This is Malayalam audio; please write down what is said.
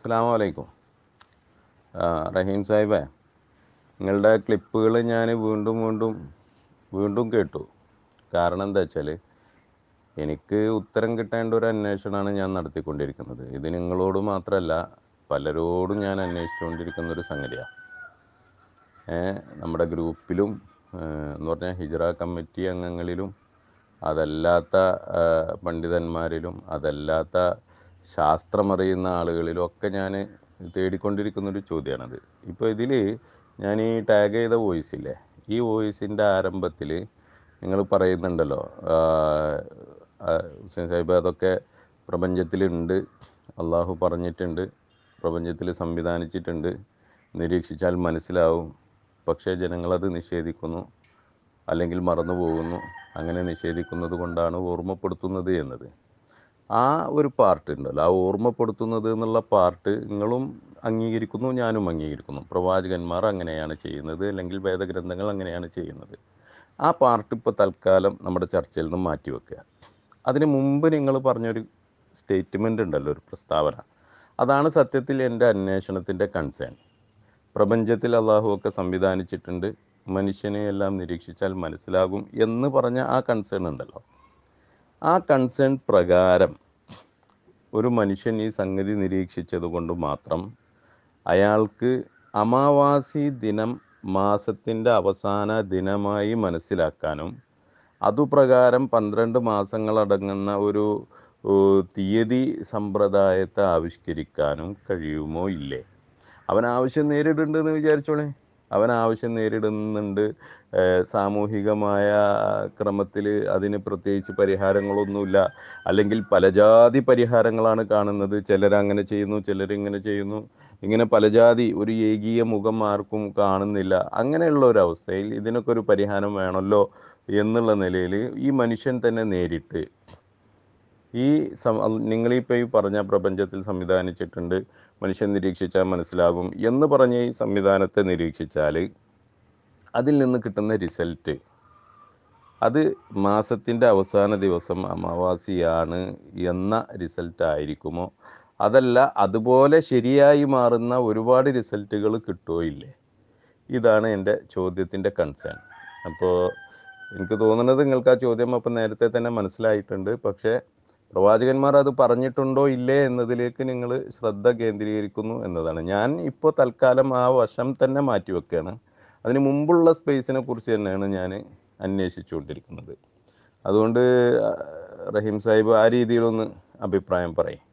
അസ്സാം വലൈക്കും റഹീം സാഹിബേ നിങ്ങളുടെ ക്ലിപ്പുകൾ ഞാൻ വീണ്ടും വീണ്ടും വീണ്ടും കേട്ടു കാരണം എന്താ വെച്ചാൽ എനിക്ക് ഉത്തരം കിട്ടേണ്ട ഒരു അന്വേഷണമാണ് ഞാൻ നടത്തിക്കൊണ്ടിരിക്കുന്നത് ഇത് നിങ്ങളോട് മാത്രമല്ല പലരോടും ഞാൻ അന്വേഷിച്ചുകൊണ്ടിരിക്കുന്ന ഒരു സംഗതിയാണ് നമ്മുടെ ഗ്രൂപ്പിലും ഏഹ്, എന്ന് പറഞ്ഞാൽ ഹിജറ കമ്മിറ്റി അംഗങ്ങളിലും അതല്ലാത്ത ആ, പണ്ഡിതന്മാരിലും അതല്ലാത്ത ശാസ്ത്രമറിയുന്ന ആളുകളിലും ഒക്കെ ഞാൻ തേടിക്കൊണ്ടിരിക്കുന്നൊരു ചോദ്യമാണത് ഇപ്പോൾ ഇതിൽ ഞാൻ ഈ ടാഗ് ചെയ്ത വോയിസ് ഇല്ലേ ഈ വോയിസിൻ്റെ ആരംഭത്തിൽ നിങ്ങൾ പറയുന്നുണ്ടല്ലോ ആ, ആ, ഹുസൈൻ സാഹിബ് അതൊക്കെ പ്രപഞ്ചത്തിലുണ്ട് അള്ളാഹു പറഞ്ഞിട്ടുണ്ട് പ്രപഞ്ചത്തിൽ സംവിധാനിച്ചിട്ടുണ്ട് നിരീക്ഷിച്ചാൽ മനസ്സിലാവും പക്ഷേ ജനങ്ങളത് നിഷേധിക്കുന്നു അല്ലെങ്കിൽ മറന്നു പോകുന്നു അങ്ങനെ നിഷേധിക്കുന്നത് കൊണ്ടാണ് ഓർമ്മപ്പെടുത്തുന്നത് എന്നത് ആ ഒരു പാർട്ട് ഉണ്ടല്ലോ ആ ഓർമ്മപ്പെടുത്തുന്നത് എന്നുള്ള പാർട്ട് നിങ്ങളും അംഗീകരിക്കുന്നു ഞാനും അംഗീകരിക്കുന്നു പ്രവാചകന്മാർ അങ്ങനെയാണ് ചെയ്യുന്നത് അല്ലെങ്കിൽ വേദഗ്രന്ഥങ്ങൾ അങ്ങനെയാണ് ചെയ്യുന്നത് ആ പാർട്ട് ഇപ്പോൾ തൽക്കാലം നമ്മുടെ ചർച്ചയിൽ നിന്ന് മാറ്റിവെക്കുക അതിന് മുമ്പ് നിങ്ങൾ പറഞ്ഞൊരു സ്റ്റേറ്റ്മെൻ്റ് ഉണ്ടല്ലോ ഒരു പ്രസ്താവന അതാണ് സത്യത്തിൽ എൻ്റെ അന്വേഷണത്തിൻ്റെ കൺസേൺ പ്രപഞ്ചത്തിൽ അള്ളാഹുവൊക്കെ സംവിധാനിച്ചിട്ടുണ്ട് മനുഷ്യനെ എല്ലാം നിരീക്ഷിച്ചാൽ മനസ്സിലാകും എന്ന് പറഞ്ഞ ആ കൺസേൺ ഉണ്ടല്ലോ ആ കൺസേൺ പ്രകാരം ഒരു മനുഷ്യൻ ഈ സംഗതി നിരീക്ഷിച്ചത് കൊണ്ട് മാത്രം അയാൾക്ക് അമാവാസി ദിനം മാസത്തിൻ്റെ അവസാന ദിനമായി മനസ്സിലാക്കാനും അതുപ്രകാരം പന്ത്രണ്ട് മാസങ്ങളടങ്ങുന്ന ഒരു ഏ, തീയതി സമ്പ്രദായത്തെ ആവിഷ്കരിക്കാനും കഴിയുമോ ഇല്ലേ അവൻ ആവശ്യം നേരിടുന്നുണ്ടെന്ന് വിചാരിച്ചോളെ അവൻ ആവശ്യം നേരിടുന്നുണ്ട് ഏഹ് സാമൂഹികമായ ക്രമത്തിൽ അതിന് പ്രത്യേകിച്ച് പരിഹാരങ്ങളൊന്നുമില്ല അല്ലെങ്കിൽ പല ജാതി പരിഹാരങ്ങളാണ് കാണുന്നത് ചിലർ അങ്ങനെ ചെയ്യുന്നു ചിലർ ഇങ്ങനെ ചെയ്യുന്നു ഇങ്ങനെ പല ജാതി ഒരു ഏകീയ മുഖം ആർക്കും കാണുന്നില്ല അങ്ങനെയുള്ള ഒരു അവസ്ഥയിൽ ഇതിനൊക്കെ ഒരു പരിഹാരം വേണമല്ലോ എന്നുള്ള നിലയിൽ ഈ മനുഷ്യൻ തന്നെ നേരിട്ട് ഈ സം നിങ്ങളിപ്പോൾ ഈ പറഞ്ഞ പ്രപഞ്ചത്തിൽ സംവിധാനിച്ചിട്ടുണ്ട് മനുഷ്യൻ നിരീക്ഷിച്ചാൽ മനസ്സിലാകും എന്ന് പറഞ്ഞ ഈ സംവിധാനത്തെ നിരീക്ഷിച്ചാൽ അതിൽ നിന്ന് കിട്ടുന്ന റിസൾട്ട് അത് മാസത്തിൻ്റെ അവസാന ദിവസം അമാവാസിയാണ് എന്ന റിസൾട്ട് ആയിരിക്കുമോ അതല്ല അതുപോലെ ശരിയായി മാറുന്ന ഒരുപാട് റിസൾട്ടുകൾ കിട്ടുമോ ഇല്ലേ ഇതാണ് എൻ്റെ ചോദ്യത്തിൻ്റെ കൺസേൺ അപ്പോൾ എനിക്ക് തോന്നുന്നത് നിങ്ങൾക്ക് ആ ചോദ്യം അപ്പം നേരത്തെ തന്നെ മനസ്സിലായിട്ടുണ്ട് പക്ഷേ പ്രവാചകന്മാർ അത് പറഞ്ഞിട്ടുണ്ടോ ഇല്ലേ എന്നതിലേക്ക് നിങ്ങൾ ശ്രദ്ധ കേന്ദ്രീകരിക്കുന്നു എന്നതാണ് ഞാൻ ഇപ്പോൾ തൽക്കാലം ആ വശം തന്നെ മാറ്റിവെക്കുകയാണ് അതിന് മുമ്പുള്ള സ്പേസിനെ കുറിച്ച് തന്നെയാണ് ഞാൻ അന്വേഷിച്ചുകൊണ്ടിരിക്കുന്നത് അതുകൊണ്ട് ആ, റഹീം സാഹിബ് ആ രീതിയിലൊന്ന് അഭിപ്രായം പറയും